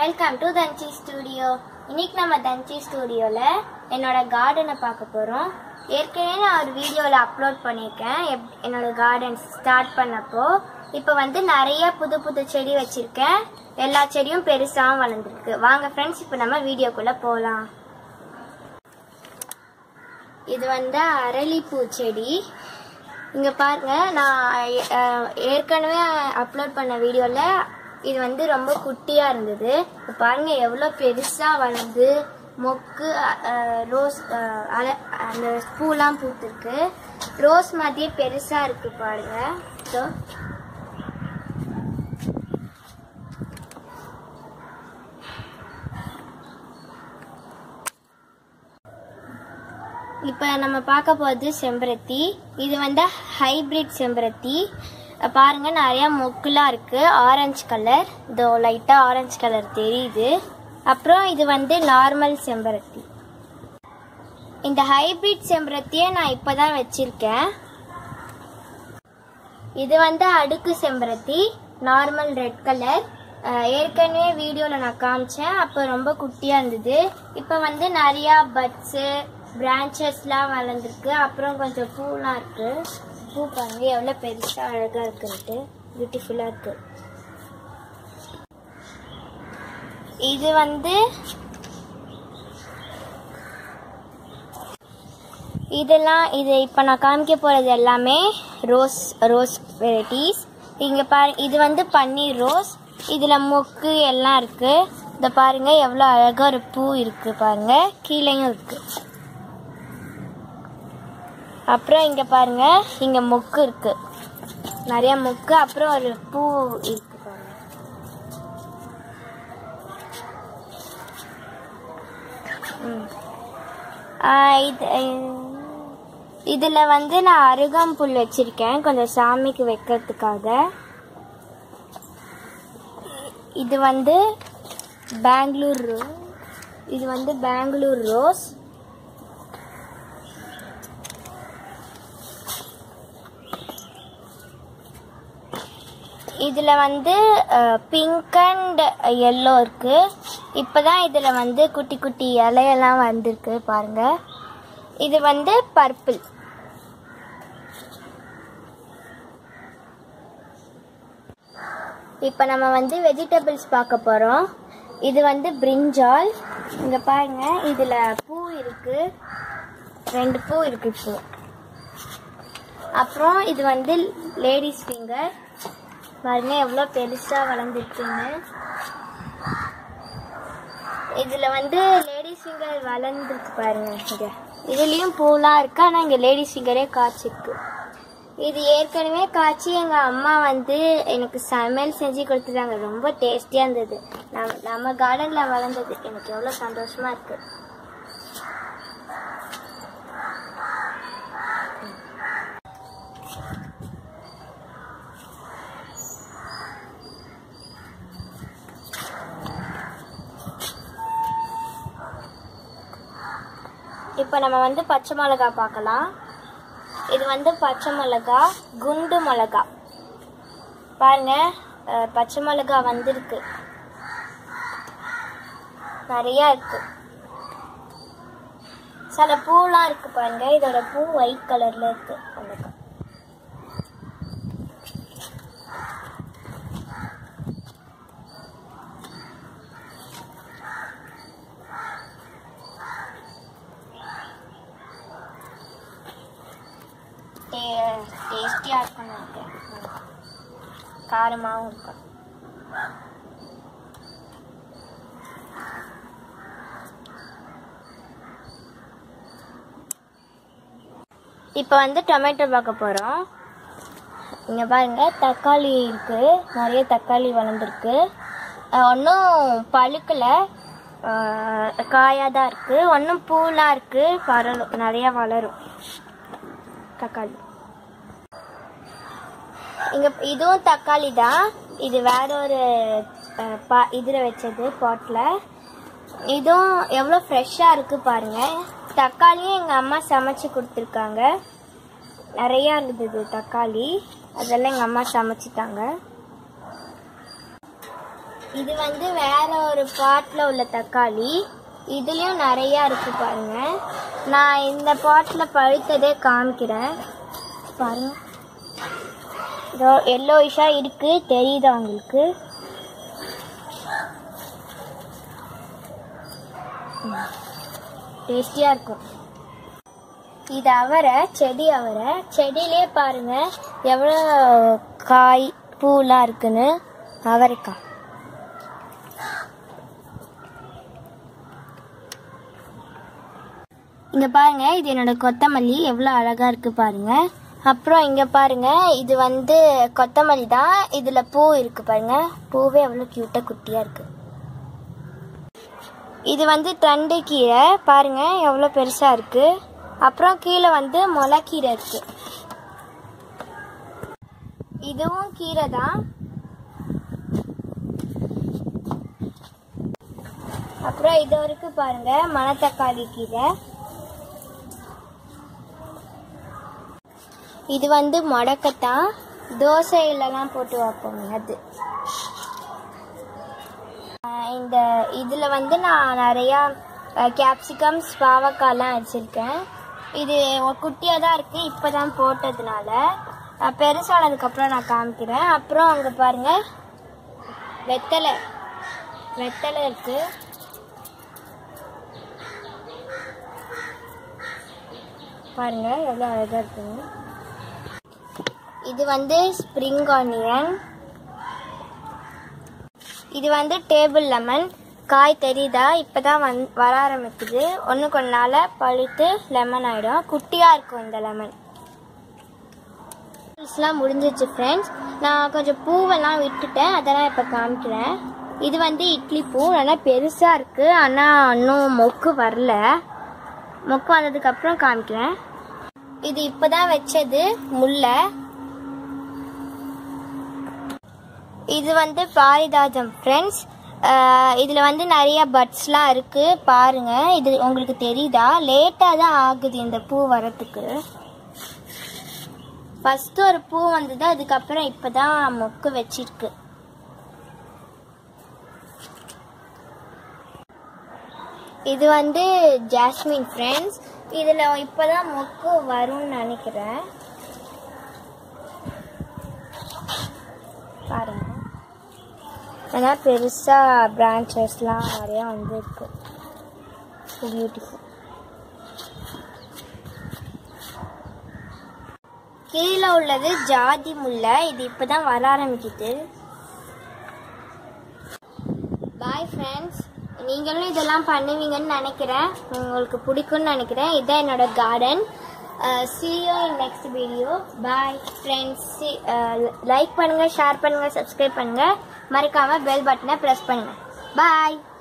Welcome to தன்சி studio இன்னைக்கு நம்ம தன்சி ஸ்டூடியோவில் என்னோட கார்டனை பார்க்க போகிறோம் ஏற்கனவே நான் ஒரு வீடியோவில் அப்லோட் பண்ணியிருக்கேன் எப் என்னோட கார்டன் ஸ்டார்ட் பண்ணப்போ இப்போ வந்து நிறைய புது புது செடி வச்சுருக்கேன் எல்லா செடியும் பெருசாகவும் வளர்ந்துருக்கு வாங்க ஃப்ரெண்ட்ஸ் இப்போ நம்ம வீடியோக்குள்ளே போகலாம் இது வந்து அரளிப்பூ செடி இங்கே பாருங்க நான் அஹ், ஏற்கனவே அப்லோட் பண்ண வீடியோவில் இது வந்து ரொம்ப குட்டியாக இருந்தது இப்போ பாருங்க எவ்வளோ பெருசாக வளர்ந்து மொக்கு அஹ், ரோஸ் அஹ், அல- அந்த பூலாம் பூத்துருக்கு ரோஸ் மாதிரியே பெருசாக இருக்கு பாருங்க ஸோ இப்போ நம்ம பார்க்க போகிறது செம்பருத்தி இது வந்து ஹைபிரிட் செம்பருத்தி அஹ் பாருங்க நிறைய மொக்குலாம் இருக்கு ஆரஞ்சு கலர் இதோ லைட்டாக ஆரஞ்சு கலர் தெரியுது அப்புறம் இது வந்து நார்மல் செம்பருத்தி இந்த ஹைபிரிட் செம்பருத்தியை நான் இப்போ தான் வச்சிருக்கேன் இது வந்து அடுக்கு செம்பருத்தி நார்மல் ரெட் கலர் ஏற்கனவே வீடியோவில் நான் காமிச்சேன் அப்போ ரொம்ப குட்டியாக இருந்தது இப்போ வந்து நிறையா பட்ஸு பிரான்ச்சஸ்லாம் வளர்ந்துருக்கு அப்புறம் கொஞ்சம் பூலாம் இருக்கு பூ பாருங்க எவ்வளோ பெருசாக அழகாக இருக்குன்ட்டு பியூட்டிஃபுல்லாக இருக்கு இது வந்து இதெல்லாம் இது இப்போ நான் காமிக்க போகிறது எல்லாமே ரோஸ் ரோஸ் வெரைட்டிஸ் இங்கே பாரு இது வந்து பன்னீர் ரோஸ் இதில் மொக்கு எல்லாம் இருக்குது இதை பாருங்க எவ்வளோ அழகாக ஒரு பூ இருக்குது பாருங்க கீழேயும் இருக்கு அப்புறம் இங்கே பாருங்க இங்கே மொக்கு இருக்கு நிறைய மொக்கு அப்புறம் ஒரு பூ இருக்கு பாருங்க ம். ஆ, இது இதில் வந்து நான் அருகம்புல் வச்சிருக்கேன் கொஞ்சம் சாமிக்கு வைக்கிறதுக்காக இது வந்து பெங்களூர் ரோ- இது வந்து பெங்களூர் ரோஸ் இதில் வந்து பிங்க் அண்ட் எல்லோ இருக்கு இப்போதான் இதில் வந்து குட்டி குட்டி இலையெல்லாம் வந்திருக்கு பாருங்க இது வந்து பர்பிள் இப்போ நம்ம வந்து வெஜிடபிள்ஸ் பார்க்க போகிறோம் இது வந்து பிரிஞ்சால் இங்கே பாருங்க இதில் பூ இருக்கு ரெண்டு பூ இருக்கு இப்போ அப்புறம் இது வந்து லேடிஸ் ஃபிங்கர் பாருங்க எவ்வளோ பெருசாக வளர்ந்துருக்குன்னு இதில் வந்து லேடிஸ் ஃபிங்கர் வளர்ந்துருக்கு பாருங்க இங்கே இதுலேயும் பூலாம் இருக்கு ஆனால் இங்கே லேடிஸ் ஃபிங்கரே காய்ச்சிருக்கு இது ஏற்கனவே காய்ச்சி எங்கள் அம்மா வந்து எனக்கு சமையல் செஞ்சு கொடுத்துட்டாங்க ரொம்ப டேஸ்டியாக இருந்தது நம்ம நம்ம கார்டனில் வளர்ந்தது எனக்கு எவ்வளோ சந்தோஷமா இருக்கு இப்போ நம்ம வந்து பச்சை மிளகா பார்க்கலாம் இது வந்து பச்சை மிளகா குண்டு மிளகா பாருங்க அஹ், பச்சை மிளகா வந்திருக்கு நிறைய இருக்கு சில பூலாம் இருக்கு பாருங்க இதோட பூ ஒயிட் கலர்ல இருக்கு மிளகா டேஸ்டியாக இருக்கும்னு நினைக்கிறேன் காரமாகவும் இருக்கும் இப்போ வந்து டொமேட்டோ பார்க்க போகிறோம் இங்கே பாருங்க தக்காளி இருக்கு நிறைய தக்காளி வளர்ந்துருக்கு ஒன்றும் பழுக்கலை காயாக தான் இருக்கு ஒன்றும் பூலாம் இருக்கு வளரும் நிறையா வளரும் தக்காளி இங்க இதுவும் தக்காளி தான் இது வேற ஒரு அஹ், பா- இதுல வச்சது பாட்ல இதுவும் எவ்வளோ ஃப்ரெஷ்ஷாக இருக்கு பாருங்க தக்காளியும் எங்கள் அம்மா சமைச்சு கொடுத்துருக்காங்க நிறையா இருந்தது தக்காளி அதெல்லாம் எங்கள் அம்மா சமைச்சிட்டாங்க இது வந்து வேற ஒரு பாட்டில் உள்ள தக்காளி இதுலயும் நிறைய இருக்கு பாருங்க நான் இந்த பாட்டில் பழுத்ததே காமிக்கிறேன் பாருங்க இதோ எல்லோயிஷா இருக்கு தெரியுதா உங்களுக்கு டேஸ்டியா இருக்கும் இது அவரை செடி அவரை செடியிலே பாருங்க எவ்வளோ காய் பூலாம் இருக்குன்னு அவரைக்காய் இங்க பாருங்க இது என்னோட கொத்தமல்லி எவ்வளோ அழகா இருக்கு பாருங்க அப்புறம் இங்க பாருங்க இது வந்து கொத்தமல்லி தான் இதுல பூ இருக்கு பாருங்க பூவே எவ்வளோ கியூட்டா குட்டியா இருக்கு இது வந்து தண்டு கீரை பாருங்க எவ்வளோ பெருசா இருக்கு அப்புறம் கீழே வந்து முளைக்கீரை இருக்கு இதுவும் கீரை தான் அப்புறம் இது வரைக்கும் பாருங்க மணத்தக்காளி கீரை இது வந்து முடக்கத்தான் தோசையிலலாம் போட்டு வைப்போம் அது ஆஹ் இந்த இதில் வந்து நான் நிறையா கேப்சிகம்ஸ் பாவக்காய்லாம் வச்சுருக்கேன் இது குட்டியாக தான் இருக்குது இப்போ தான் போட்டதுனால அஹ் பெருசானதுக்கப்புறம் நான் காமிக்கிறேன் அப்புறம் அங்கே பாருங்கள் வெத்தலை வெத்தலை இருக்குது பாருங்க எவ்வளோ அழகாக இருக்குங்க இது வந்து ஸ்ப்ரிங் ஆனியன் இது வந்து டேபிள் லெமன் காய் தெரியுதா இப்பதான் வந் வர ஆரம்பிக்குது ஒன்று கொஞ்ச நாள பழுத்து லெமன் ஆயிடும் குட்டியா இருக்கும் இந்த லெமன் எல்லாம் முடிஞ்சிச்சு ஃப்ரெண்ட்ஸ் நான் கொஞ்சம் பூவெல்லாம் விட்டுட்டேன் அதெல்லாம் இப்போ காமிக்கிறேன் இது வந்து இட்லி பூ நல்லா பெருசாக இருக்குது ஆனால் இன்னும் மொக்கு வரல மொக்கு வந்ததுக்கப்புறம் காமிக்கிறேன் இது இப்போதான் வச்சது முல்லை இது வந்து பாரிதாஜம் ஃப்ரெண்ட்ஸ் இதில் வந்து நிறைய பட்ஸ்லாம் இருக்குது பாருங்கள் இது உங்களுக்கு தெரியுதா லேட்டாக தான் ஆகுது இந்த பூ வரத்துக்கு ஃபஸ்ட்டு ஒரு பூ வந்தது அதுக்கப்புறம் இப்போ தான் மொக்கு வச்சிருக்கு இது வந்து ஜாஸ்மின் ஃப்ரெண்ட்ஸ் இதில் இப்போ தான் மொக்கு வரும்னு நினைக்கிறேன் பாருங்க ஏன்னா பெருசாக பிரான்ச்சஸ்லாம் நிறையா வந்துருக்கு பியூட்டிஃபுல் கீழே உள்ளது ஜாதி முல்லை இது இப்போ தான் வர ஆரம்பிக்குது பாய் ஃப்ரெண்ட்ஸ் நீங்களும் இதெல்லாம் பண்ணுவீங்கன்னு நினைக்கிறேன் உங்களுக்கு பிடிக்கும்னு நினைக்கிறேன் இதுதான் என்னோட garden see you in next video bye friends like பண்ணுங்க ஷேர் பண்ணுங்க சப்ஸ்கிரைப் பண்ணுங்க மறக்காம பெல் பட்டனை ப்ரெஸ் பண்ணுங்க பாய்